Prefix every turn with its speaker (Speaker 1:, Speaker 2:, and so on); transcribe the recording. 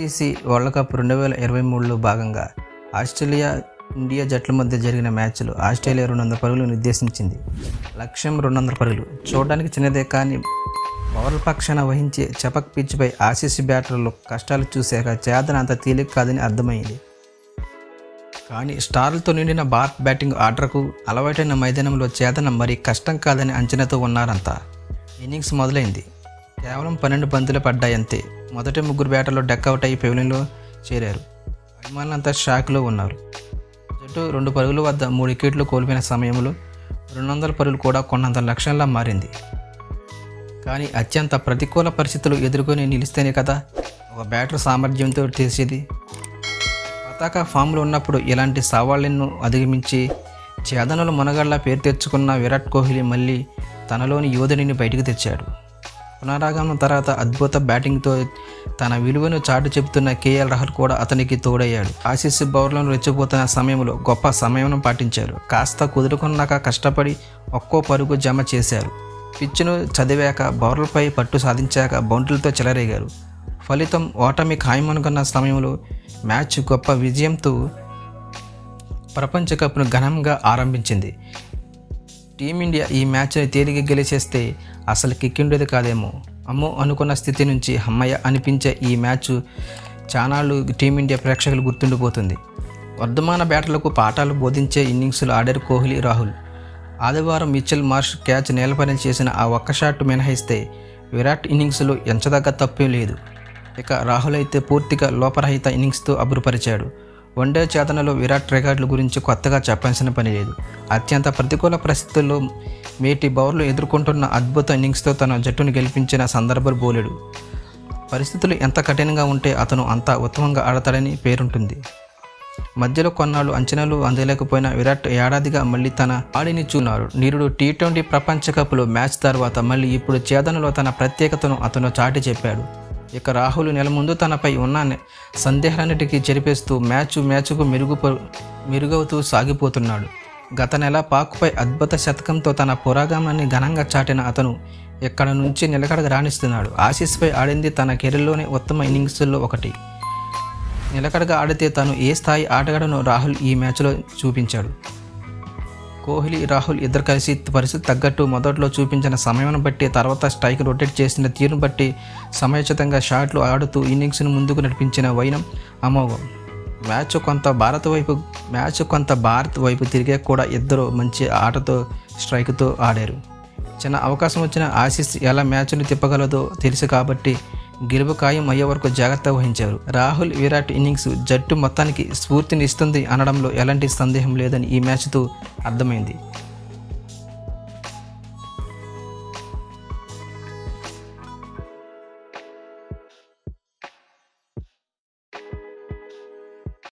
Speaker 1: ICC world cup రెండు వేల ఇరవై మూడులో భాగంగా ఆస్ట్రేలియా ఇండియా జట్ల మధ్య జరిగిన మ్యాచ్లో ఆస్ట్రేలియా రెండు వందల పరుగులు నిర్దేశించింది లక్ష్యం రెండు వందల పరుగులు చూడడానికి చిన్నదే కానీ పవర్ల పక్షాన వహించే చపక్ పిచ్పై ఆసీసీ బ్యాటర్లు కష్టాలు చూశాక చేతన అంత తేలిక కాదని అర్థమైంది కానీ స్టార్లతో నిండిన భారత్ బ్యాటింగ్ ఆర్డర్కు అలవాటైన మైదానంలో చేతన మరి కష్టం కాదని అంచనాతో ఉన్నారంతా ఇన్నింగ్స్ మొదలైంది కేవలం పన్నెండు బంతులు పడ్డాయంతే మొదటి ముగ్గురు బ్యాటర్లు డక్అవుట్ అయ్యి పెవిలియన్లో చేరారు అభిమానులంతా షాక్లో ఉన్నారు జట్టు రెండు పరుగుల వద్ద మూడు వికెట్లు కోల్పోయిన సమయంలో రెండు వందల పరుగులు కూడా కొన్నంత లక్ష్యంలా మారింది కానీ అత్యంత ప్రతికూల పరిస్థితులు ఎదుర్కొని నిలిస్తేనే కదా ఒక బ్యాటర్ సామర్థ్యంతో చేసేది పతాక ఫామ్లో ఉన్నప్పుడు ఇలాంటి సవాళ్లను అధిగమించి చేదనలు మునగళ్ల పేరు తెచ్చుకున్న విరాట్ కోహ్లీ మళ్ళీ తనలోని యోధుడిని బయటకు తెచ్చాడు పునరాగమనం తర్వాత అద్భుత బ్యాటింగ్తో తన విలువను చాటు చెబుతున్న కేఎల్ రాహుల్ కూడా అతనికి తోడయ్యాడు ఆసీస్ బౌలర్లను రెచ్చిపోతున్న సమయంలో గొప్ప సమయం పాటించారు కాస్త కుదురుకున్నాక కష్టపడి ఒక్కో పరుగు జమ చేశారు పిచ్చును చదివాక బౌలర్లపై పట్టు సాధించాక బౌండరీలతో చెలరేగారు ఫలితం ఓటమి ఖాయమనుకున్న సమయంలో మ్యాచ్ గొప్ప విజయంతో ప్రపంచ కప్ను ఘనంగా ఆరంభించింది టీమిండియా ఈ మ్యాచ్ని తేలిక గెలిచేస్తే అసలు కిక్కిండేది కాదేమో అమ్మో అనుకున్న స్థితి నుంచి అమ్మయ్య అనిపించే ఈ మ్యాచ్ చానాళ్ళు టీమిండియా ప్రేక్షకులు గుర్తుండిపోతుంది వర్ధమాన బ్యాటర్లకు పాఠాలు బోధించే ఇన్నింగ్స్లు ఆడారు కోహ్లీ రాహుల్ ఆదివారం మిచెల్ మార్ష్ క్యాచ్ నేలపని చేసిన ఆ ఒక్క షాట్ మినహాయిస్తే విరాట్ ఇన్నింగ్స్లో ఎంచదగ్గ తప్పేం లేదు ఇక రాహుల్ అయితే పూర్తిగా లోపరహిత ఇన్నింగ్స్తో అభివృపరిచాడు వన్డే చేతనలో విరాట్ రికార్డుల గురించి కొత్తగా చెప్పాల్సిన పని లేదు అత్యంత ప్రతికూల పరిస్థితుల్లో మేటి బౌలర్లు ఎదుర్కొంటున్న అద్భుత ఇన్నింగ్స్తో తన జట్టును గెలిపించిన సందర్భాలు బోలెడు పరిస్థితులు ఎంత కఠినంగా ఉంటే అతను అంత ఉత్తమంగా ఆడతాడని పేరుంటుంది మధ్యలో కొన్నాళ్ళు అంచనాలు అందలేకపోయిన విరాట్ ఏడాదిగా మళ్ళీ తన ఆడిని చూన్నారు నీరుడు టీ ట్వంటీ ప్రపంచ కప్లో మ్యాచ్ తర్వాత మళ్ళీ ఇప్పుడు చేదనలో తన ప్రత్యేకతను అతను చాటి చెప్పాడు ఇక రాహుల్ నెల ముందు తనపై ఉన్న నె- సందేహాలన్నిటికీ చెరిపేస్తూ మ్యాచ్ మ్యాచ్కు మెరుగు మెరుగవుతూ సాగిపోతున్నాడు గత నెల పాక్పై అద్భుత శతకంతో తన పురాగమనాన్ని ఘనంగా చాటిన అతను ఇక్కడ నుంచి నిలకడగా రాణిస్తున్నాడు ఆసీస్పై ఆడింది తన కెరీర్లోనే ఉత్తమ ఇన్నింగ్స్లో ఒకటి నిలకడగా ఆడితే తను ఏ స్థాయి ఆటగాడనో రాహుల్ ఈ మ్యాచ్లో చూపించాడు కోహ్లీ రాహుల్ ఇద్దరు కలిసి పరిస్థితి తగ్గట్టు మొదట్లో చూపించిన సమయం బట్టి తర్వాత స్ట్రైక్ రొటేట్ చేసిన తీరును బట్టి సమయోచితంగా షాట్లు ఆడుతూ ఇన్నింగ్స్ను ముందుకు నడిపించిన వైనం అమోఘం మ్యాచ్ కొంత భారత్ వైపు మ్యాచ్ కొంత భారత్ వైపు తిరిగే కూడా ఇద్దరు మంచి ఆటతో స్ట్రైక్తో ఆడారు చిన్న అవకాశం వచ్చిన ఆసీస్ ఎలా మ్యాచ్ను తిప్పగలదో తెలుసు కాబట్టి గెలుపు ఖాయం అయ్యే వరకు జాగ్రత్త వహించారు రాహుల్ విరాట్ ఇన్నింగ్స్ జట్టు మొత్తానికి స్ఫూర్తిని ఇస్తుంది అనడంలో ఎలాంటి సందేహం లేదని ఈ మ్యాచ్తో అర్థమైంది